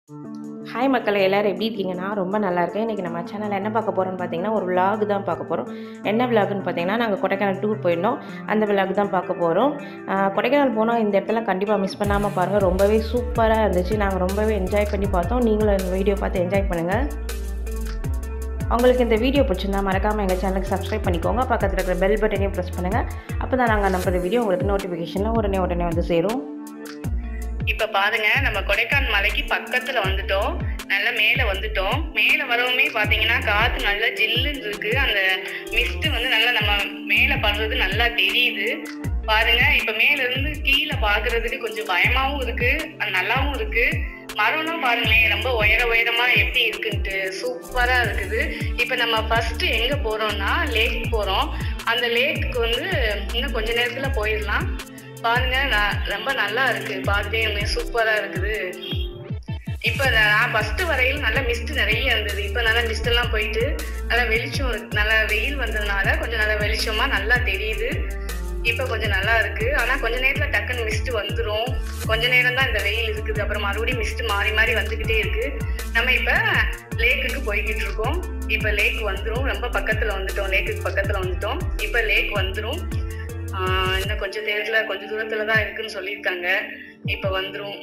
Hi மக்களே எல்லோரும் எப்படி இருக்கீங்க நான் ரொம்ப நல்லா இருக்கேன் இன்றைக்கி நம்ம சேனலில் என்ன பார்க்க போகிறோம்னு பார்த்தீங்கன்னா ஒரு vlog தான் பார்க்க போகிறோம் என்ன விலாகுன்னு பார்த்தீங்கன்னா நாங்கள் கொடைக்கானல் டூர் போயிருந்தோம் அந்த விலாக் தான் பார்க்க போகிறோம் கொடைக்கானல் போனால் இந்த இடத்துல கண்டிப்பாக மிஸ் பண்ணாமல் பாருங்கள் ரொம்பவே சூப்பராக இருந்துச்சு நாங்கள் ரொம்பவே என்ஜாய் பண்ணி பார்த்தோம் நீங்களும் இந்த வீடியோ பார்த்து என்ஜாய் பண்ணுங்கள் உங்களுக்கு இந்த வீடியோ பிடிச்சிருந்தா மறக்காமல் எங்கள் சேனலுக்கு சப்ஸ்கிரைப் பண்ணிக்கோங்க பக்கத்தில் இருக்கிற பெல் பட்டனையும் ப்ரெஸ் பண்ணுங்கள் அப்போ தான் நாங்கள் அனுப்புகிற வீடியோ உங்களுக்கு நோட்டிஃபிகேஷனில் உடனே உடனே வந்து சேரும் இப்ப பாருங்க நம்ம கொடைக்கானல் மலைக்கு பக்கத்துல வந்துட்டோம் நல்லா மேல வந்துட்டோம் மேல வரவுமே பாத்தீங்கன்னா காத்து நல்லா ஜில்லுன்னு இருக்கு அந்த மிஸ்ட் வந்து நல்லா நம்ம மேல படுறது நல்லா தெரியுது பாருங்க இப்ப மேல இருந்து கீழே பாக்குறதுக்கு கொஞ்சம் பயமாவும் இருக்கு அது நல்லாவும் இருக்கு மரம்லாம் பாருங்களேன் ரொம்ப உயர உயரமா எப்படி இருக்குன்ட்டு சூப்பரா இருக்குது இப்ப நம்ம ஃபர்ஸ்ட் எங்க போறோம்னா லேக் போறோம் அந்த லேக்கு வந்து இன்னும் கொஞ்ச நேரத்துல போயிடலாம் பாருங்க நான் ரொம்ப நல்லா இருக்கு பார்க்கவே சூப்பரா இருக்குது இப்ப நான் ஃபர்ஸ்ட் வரையில் நல்ல மிஸ்ட் நிறைய இருந்தது இப்ப நல்லா மிஸ்ட் எல்லாம் போயிட்டு நல்லா வெளிச்சம் இருக்கு. நல்லா வெயில் வந்ததுனால கொஞ்சம் நல்லா வெளிச்சமா நல்லா தெரியுது இப்ப கொஞ்சம் நல்லா இருக்கு ஆனா கொஞ்ச நேரத்துல டக்குன்னு மிஸ்ட் வந்துரும் கொஞ்ச நேரம் தான் இந்த வெயில் இருக்குது அப்புறம் மறுபடியும் மிஸ்ட் மாறி மாறி வந்துகிட்டே இருக்கு நம்ம இப்ப லேக்குக்கு போய்கிட்டு இருக்கோம் இப்ப லேக் வந்துரும் ரொம்ப பக்கத்துல வந்துட்டோம் லேக்குக்கு பக்கத்துல வந்துட்டோம் இப்ப லேக் வந்துரும் ஆஹ் இன்னும் கொஞ்ச நேரத்துல கொஞ்ச தூரத்துல தான் இருக்குன்னு சொல்லியிருக்காங்க இப்ப வந்துரும்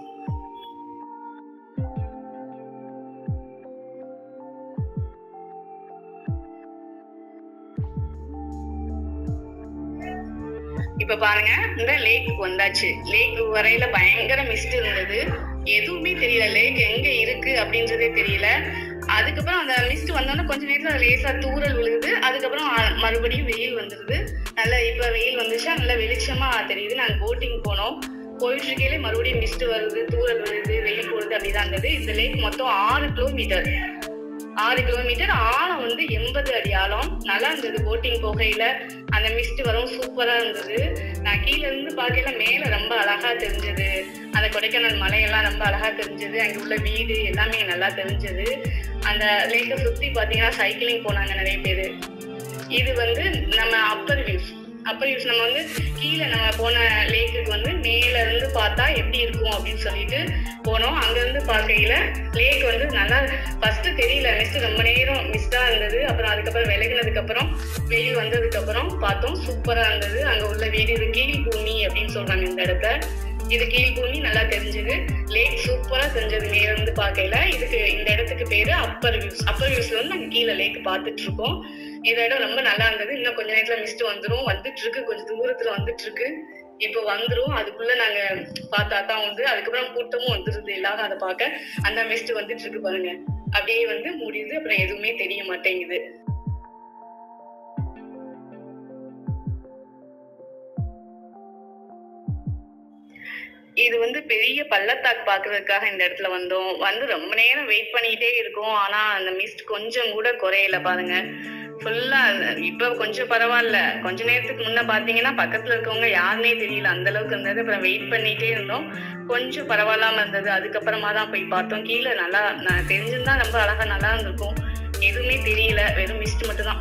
இப்ப பாருங்க இந்த லேக்கு வந்தாச்சு லேக் வரையில பயங்கர மிஸ்ட் இருந்தது எதுவுமே தெரியல லேக் எங்க இருக்கு அப்படின்றதே தெரியல அதுக்கப்புறம் அந்த மிஸ்ட் வந்தோடனே கொஞ்ச நேரத்துல லேசா தூறல் விழுகுது அதுக்கப்புறம் அ- மறுபடியும் வெயில் வந்துருது நல்லா இப்ப வெயில் வந்துச்சா நல்லா வெளிச்சமா தெரியுது நாங்க போட்டிங் போனோம் போயிட்டு இருக்கையிலே மறுபடியும் மிஸ்ட் வருது தூறல் வருது வெயில் போடுது அப்படிதான் இருந்தது இந்த லேக் மொத்தம் ஆறு கிலோமீட்டர் ஆறு கிலோமீட்டர் ஆழம் வந்து எண்பது அடி ஆழம் நல்லா இருந்தது போட்டிங் போகையில அந்த மிஸ்ட் வரும் சூப்பரா இருந்தது நான் கீழ இருந்து பார்க்கையில மேல ரொம்ப அழகா தெரிஞ்சது அந்த கொடைக்கானல் மலையெல்லாம் ரொம்ப அழகா தெரிஞ்சது அங்க உள்ள வீடு எல்லாமே நல்லா தெரிஞ்சது அந்த லேக்கை சுத்தி பாத்தீங்கன்னா சைக்கிளிங் போனாங்க நிறைய பேரு இது வந்து நம்ம அப்பர் வியூஸ் அப்பர் வியூஸ் நம்ம வந்து கீழே நம்ம போன லேக்குக்கு வந்து மேல இருந்து பார்த்தா எப்படி இருக்கும் அப்படின்னு சொல்லிட்டு போனோம் அங்க இருந்து பார்க்கையில லேக் வந்து நல்லா ஃபர்ஸ்ட் தெரியல மிஸ்ட் ரொம்ப நேரம் மிஸ்டா இருந்தது அப்புறம் அதுக்கப்புறம் விலகினதுக்கு அப்புறம் வெயில் வந்ததுக்கு அப்புறம் பார்த்தோம் சூப்பரா இருந்தது அங்க உள்ள வீடு இது கீழ் பூமி அப்படின்னு சொல்றாங்க இந்த இடத்த இது கீழ் பூமி நல்லா தெரிஞ்சது லேக் சூப்பரா தெரிஞ்சது மேல இருந்து பார்க்கையில இதுக்கு இந்த இடத்துக்கு பேரு அப்பர் வியூஸ் அப்பர் வியூஸ்ல வந்து நாங்க கீழே லேக் பார்த்துட்டு இருக்கோம் இந்த இடம் ரொம்ப நல்லா இருந்தது இன்னும் கொஞ்ச நேரத்துல மிஸ்ட் வந்துரும் வந்துட்டு இருக்கு கொஞ்சம் தூரத்துல வந்துட்டு இருக்கு இப்போ வந்துரும் அதுக்குள்ள நாங்க பார்த்தா தான் உண்டு அதுக்கப்புறம் கூட்டமும் வந்துருது எல்லாரும் அதை பார்க்க அந்த மிஸ்ட் வந்துட்டு இருக்கு பாருங்க அப்படியே வந்து முடியுது அப்புறம் எதுவுமே தெரிய மாட்டேங்குது இது வந்து பெரிய பள்ளத்தாக்கு பாக்குறதுக்காக இந்த இடத்துல வந்தோம் வந்து ரொம்ப நேரம் வெயிட் பண்ணிக்கிட்டே இருக்கோம் ஆனா அந்த மிஸ்ட் கொஞ்சம் கூட குறையல பாருங்க ஃபுல்லா இப்ப கொஞ்சம் பரவாயில்ல கொஞ்ச நேரத்துக்கு முன்ன பாத்தீங்கன்னா பக்கத்துல இருக்கவங்க யாருன்னே தெரியல அந்த அளவுக்கு இருந்தது அப்புறம் வெயிட் பண்ணிட்டே இருந்தோம் கொஞ்சம் பரவாயில்லாம இருந்தது அதுக்கப்புறமா தான் போய் பார்த்தோம் கீழே நல்லா நான் தெரிஞ்சிருந்தா ரொம்ப அழகா நல்லா இருந்திருக்கும் எதுவுமே தெரியல வெறும் மிஸ்ட் மட்டும்தான்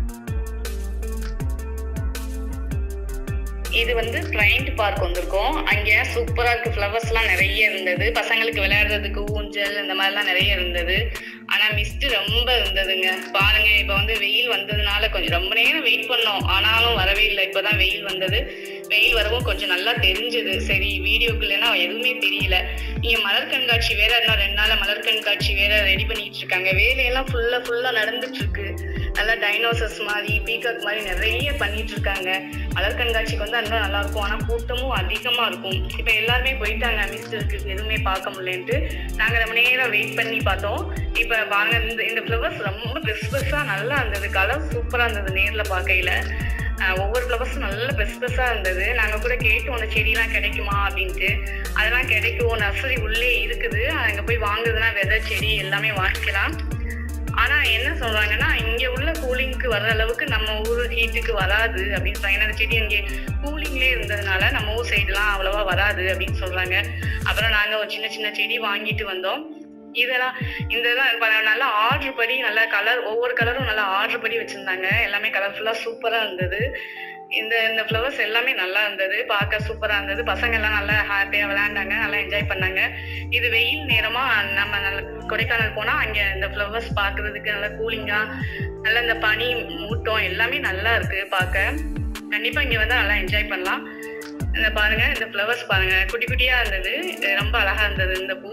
இது வந்து ட்ரைன்ட் பார்க் வந்திருக்கோம் அங்க சூப்பரா இருக்கு ஃப்ளவர்ஸ் எல்லாம் நிறைய இருந்தது பசங்களுக்கு விளையாடுறதுக்கு ஊஞ்சல் இந்த மாதிரிலாம் நிறைய இருந்தது ஆனா மிஸ்ட் ரொம்ப இருந்ததுங்க பாருங்க இப்ப வந்து வெயில் வந்ததுனால கொஞ்சம் ரொம்ப நேரம் வெயிட் பண்ணோம் ஆனாலும் வரவே இல்லை இப்பதான் வெயில் வந்தது வெயில் வரவும் கொஞ்சம் நல்லா தெரிஞ்சது சரி வீடியோக்கு இல்லைன்னா எதுவுமே தெரியல இங்க மலர் கண்காட்சி வேற இன்னும் ரெண்டு நாள்ல மலர் கண்காட்சி வேற ரெடி பண்ணிட்டு இருக்காங்க வேலையெல்லாம் ஃபுல்லா ஃபுல்லா நடந்துட்டு இருக்கு நல்லா டைனோசர்ஸ் மாதிரி பீகாக் மாதிரி நிறைய பண்ணிட்டு இருக்காங்க மலர் கண்காட்சிக்கு வந்து இன்னும் நல்லா இருக்கும் ஆனா கூட்டமும் அதிகமா இருக்கும் இப்ப எல்லாருமே போயிட்டாங்க மிஸ் இருக்கு எதுவுமே பார்க்க முடியலன்ட்டு நாங்க ரொம்ப நேரம் வெயிட் பண்ணி பார்த்தோம் இப்ப பாருங்க இந்த இந்த ஃப்ளவர்ஸ் ரொம்ப பெருசு பெருசா நல்லா இருந்தது கலர் சூப்பரா இருந்தது நேர்ல பார்க்கையில ஆஹ் ஒவ்வொரு ஃப்ளவர்ஸும் நல்ல பெருசு பெருசா இருந்தது நாங்க கூட கேட்டோம் அந்த செடியெல்லாம் கிடைக்குமா அப்படின்ட்டு அதெல்லாம் கிடைக்கும் நர்சரி உள்ளே இருக்குது அங்க போய் வாங்குறதுனா விதை செடி எல்லாமே வாங்கிக்கலாம் ஆனா என்ன சொல்றாங்கன்னா இங்க உள்ள கூலிங்க்கு வர்ற அளவுக்கு நம்ம ஊர் ஹீட்டுக்கு வராது அப்படின்னு சொல்றாங்க ஏன்னா அந்த செடி இங்கே கூலிங்லேயே இருந்ததுனால நம்ம ஊர் சைடுலாம் அவ்வளவா வராது அப்படின்னு சொல்றாங்க அப்புறம் நாங்க ஒரு சின்ன சின்ன செடி வாங்கிட்டு வந்தோம் இதெல்லாம் இந்த இதெல்லாம் ப- நல்லா ஆர்டர் படி நல்லா கலர் ஒவ்வொரு கலரும் நல்லா ஆர்டர் படி வச்சிருந்தாங்க எல்லாமே கலர்ஃபுல்லா சூப்பரா இருந்தது இந்த இந்த ஃப்ளவர்ஸ் எல்லாமே நல்லா இருந்தது பார்க்க சூப்பரா இருந்தது பசங்க எல்லாம் நல்லா ஹாப்பியா விளையாண்டாங்க நல்லா என்ஜாய் பண்ணாங்க இது வெயில் நேரமா நம்ம நல்ல கொடைக்கானல் போனா அங்க இந்த ஃப்ளவர்ஸ் பார்க்கிறதுக்கு நல்லா கூலிங்கா நல்லா இந்த பனி மூட்டம் எல்லாமே நல்லா இருக்கு பார்க்க கண்டிப்பா இங்க வந்து நல்லா என்ஜாய் பண்ணலாம் இந்த பாருங்க இந்த ஃப்ளவர்ஸ் பாருங்க குட்டி குட்டியா இருந்தது இது ரொம்ப அழகா இருந்தது இந்த பூ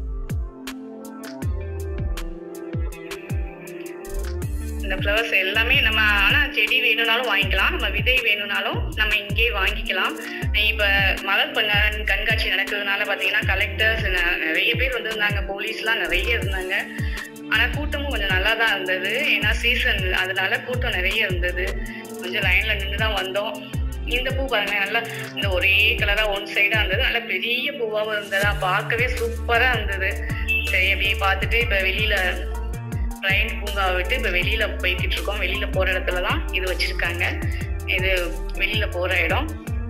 இந்த ஃப்ளவர்ஸ் எல்லாமே நம்ம ஆனால் செடி வேணும்னாலும் வாங்கிக்கலாம் நம்ம விதை வேணும்னாலும் நம்ம இங்கே வாங்கிக்கலாம் இப்போ மலர் பண்ண கண்காட்சி நடக்கிறதுனால பார்த்தீங்கன்னா கலெக்டர்ஸ் நிறைய பேர் வந்திருந்தாங்க போலீஸ்லாம் நிறைய இருந்தாங்க ஆனால் கூட்டமும் கொஞ்சம் நல்லா தான் இருந்தது ஏன்னா சீசன் அதனால கூட்டம் நிறைய இருந்தது கொஞ்சம் லைனில் நின்று தான் வந்தோம் இந்த பூ பாருங்க நல்லா இந்த ஒரே கலரா ஒன் சைடா இருந்தது நல்ல பெரிய பூவாவும் இருந்ததா பார்க்கவே சூப்பரா இருந்தது சரி அப்படியே பார்த்துட்டு இப்ப வெளியில ட்ரெயின் பூங்காவை விட்டு இப்ப வெளியில போய்கிட்டு இருக்கோம் வெளியில போற இடத்துல தான் இது வச்சிருக்காங்க இது வெளியில போற இடம்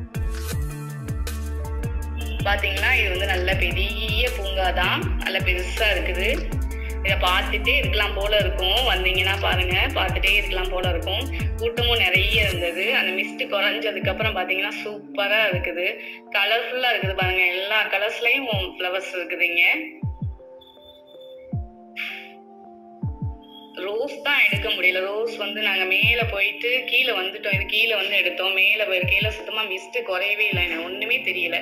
பாத்தீங்கன்னா இது வந்து நல்ல பெரிய பூங்கா தான் நல்ல பெருசா இருக்குது இதை பார்த்துட்டே இருக்கலாம் போல இருக்கும் வந்தீங்கன்னா பாருங்க பார்த்துட்டே இருக்கலாம் போல இருக்கும் கூட்டமும் நிறைய இருந்தது அந்த மிஸ்ட் குறைஞ்சதுக்கு அப்புறம் பாத்தீங்கன்னா சூப்பரா இருக்குது கலர்ஃபுல்லா இருக்குது பாருங்க எல்லா கலர்ஸ்லயும் ஃப்ளவர்ஸ் இருக்குதுங்க ரோஸ் தான் எடுக்க முடியல ரோஸ் வந்து நாங்க மேல போயிட்டு கீழே வந்துட்டோம் இது கீழே வந்து எடுத்தோம் மேல போயிருக்கையில சுத்தமா மிஸ்ட் குறையவே இல்லை எனக்கு ஒண்ணுமே தெரியல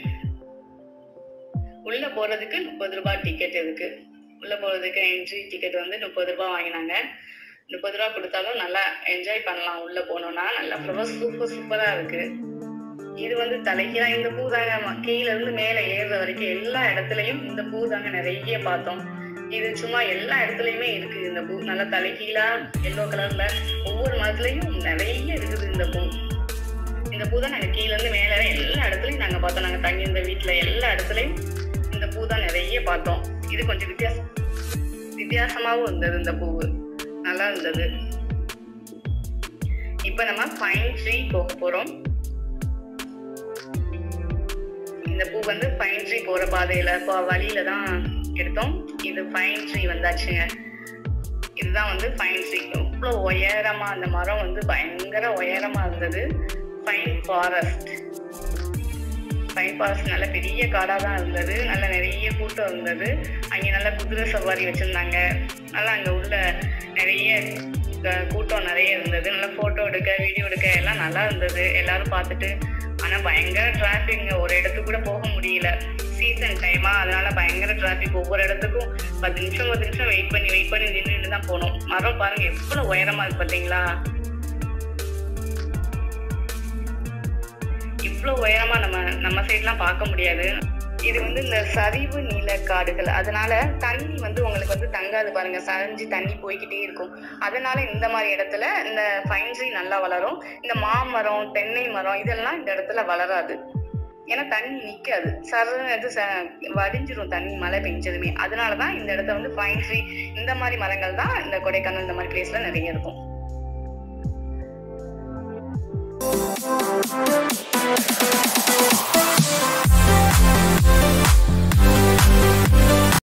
உள்ள போறதுக்கு முப்பது ரூபாய் டிக்கெட் இருக்கு உள்ள போறதுக்கு என்ட்ரி டிக்கெட் வந்து முப்பது ரூபாய் வாங்கினாங்க முப்பது ரூபாய் கொடுத்தாலும் நல்லா என்ஜாய் பண்ணலாம் உள்ள போனோம்னா நல்லா ஃப்ளவர்ஸ் சூப்பர் சூப்பரா இருக்கு இது வந்து தலைக்கீழா இந்த பூ தாங்க கீழ இருந்து மேல ஏறுற வரைக்கும் எல்லா இடத்துலயும் இந்த பூ தாங்க நிறைய பார்த்தோம் இது சும்மா எல்லா இடத்துலயுமே இருக்கு இந்த பூ நல்லா தலைகீழா எல்லோ கலர்ல ஒவ்வொரு மரத்துலயும் நிறைய இருக்குது இந்த பூ இந்த பூ தான் நாங்க கீழ இருந்து மேல எல்லா இடத்துலயும் நாங்க பார்த்தோம் நாங்க தங்கி இருந்த வீட்டுல எல்லா இடத்துலயும் இந்த பூ தான் நிறைய பார்த்தோம் இது கொஞ்சம் வித்தியாசம் வித்தியாசமாவும் இருந்தது இந்த பூவு நல்லா இருந்தது இப்ப நம்ம ஃபைன் ட்ரீ போக போறோம் இந்த பூ வந்து ஃபைன் ட்ரீ போற பாதையில இப்போ வழியில தான் எடுத்தோம் இது ஃபைன் ட்ரீ வந்தாச்சுங்க இதுதான் வந்து ஃபைன் ட்ரீ எவ்வளோ உயரமா அந்த மரம் வந்து பயங்கர உயரமா இருந்தது ஃபைன் ஃபாரஸ்ட் ஃபைன் ஃபாரஸ்ட் நல்ல பெரிய காடாக தான் இருந்தது நல்ல நிறைய கூட்டம் இருந்தது அங்கே நல்ல குதிரை சவாரி வச்சுருந்தாங்க நல்லா அங்கே உள்ள நிறைய அஹ், கூட்டம் நிறைய இருந்தது நல்லா ஃபோட்டோ எடுக்க வீடியோ எடுக்க எல்லாம் நல்லா இருந்தது எல்லாரும் பார்த்துட்டு ஆனால் பயங்கர டிராஃபிக்ங்க ஒரு இடத்துக்கு கூட போக முடியல சீசன் டைமா அதனால பயங்கர டிராஃபிக் ஒவ்வொரு இடத்துக்கும் பத்து நிமிஷம் பத்து நிமிஷம் வெயிட் பண்ணி வெயிட் பண்ணி நின்று தான் போனோம் மரம் பாருங்க எவ்வளோ உயரமா இருக்கு பார்த்தீங்களா இவ்வளோ உயரமா நம்ம நம்ம சைட்லாம் பார்க்க முடியாது இது வந்து இந்த சரிவு நீல காடுகள் அதனால தண்ணி வந்து உங்களுக்கு வந்து தங்காது பாருங்க சரிஞ்சு தண்ணி போய்க்கிட்டே இருக்கும் அதனால இந்த மாதிரி இடத்துல இந்த ஃபைன்ட்ரி நல்லா வளரும் இந்த மாமரம் தென்னை மரம் இதெல்லாம் இந்த இடத்துல வளராது ஏன்னா தண்ணி நிக்காது சரன்னு இது ச- வடிஞ்சிரும் தண்ணி மழை பெஞ்சதுமே அதனால தான் இந்த இடத்த வந்து ஃபைன் ட்ரீ இந்த மாதிரி மரங்கள் தான் இந்த கொடைக்கானல் இந்த மாதிரி பிளேஸ்ல நிறைய இருக்கும்